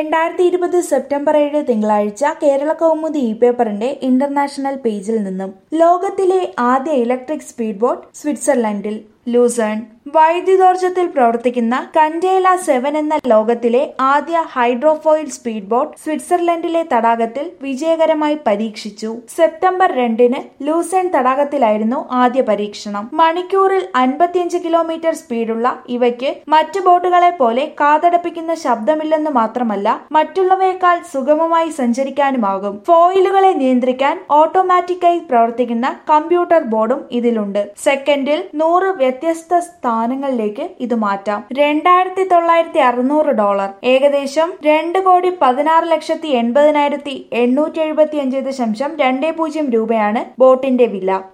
രണ്ടായിരത്തി ഇരുപത് സെപ്റ്റംബർ ഏഴ് തിങ്കളാഴ്ച കേരള കൗമുദി ഇ പേപ്പറിന്റെ ഇന്റർനാഷണൽ പേജിൽ നിന്നും ലോകത്തിലെ ആദ്യ ഇലക്ട്രിക് സ്പീഡ് ബോട്ട് സ്വിറ്റ്സർലൻഡിൽ ലൂസേൺ വൈദ്യുതോർജ്ജത്തിൽ പ്രവർത്തിക്കുന്ന കൻഡേല സെവൻ എന്ന ലോകത്തിലെ ആദ്യ ഹൈഡ്രോഫോയിൽ സ്പീഡ് ബോട്ട് സ്വിറ്റ്സർലൻഡിലെ തടാകത്തിൽ വിജയകരമായി പരീക്ഷിച്ചു സെപ്റ്റംബർ രണ്ടിന് ലൂസേൺ തടാകത്തിലായിരുന്നു ആദ്യ പരീക്ഷണം മണിക്കൂറിൽ അൻപത്തിയഞ്ച് കിലോമീറ്റർ സ്പീഡുള്ള ഇവയ്ക്ക് മറ്റു ബോട്ടുകളെ പോലെ കാതടപ്പിക്കുന്ന ശബ്ദമില്ലെന്ന് മാത്രമല്ല മറ്റുള്ളവയേക്കാൾ സുഗമമായി സഞ്ചരിക്കാനുമാകും ഫോയിലുകളെ നിയന്ത്രിക്കാൻ ഓട്ടോമാറ്റിക്കായി പ്രവർത്തിക്കുന്ന കമ്പ്യൂട്ടർ ബോർഡും ഇതിലുണ്ട് സെക്കൻഡിൽ നൂറ് വ്യത്യസ്ത സ്ഥാനങ്ങളിലേക്ക് ഇത് മാറ്റാം രണ്ടായിരത്തി തൊള്ളായിരത്തി അറുന്നൂറ് ഡോളർ ഏകദേശം രണ്ട് കോടി പതിനാറ് ലക്ഷത്തി എൺപതിനായിരത്തി എണ്ണൂറ്റി എഴുപത്തി അഞ്ച് ദശാംശം രണ്ട് പൂജ്യം രൂപയാണ് ബോട്ടിന്റെ വില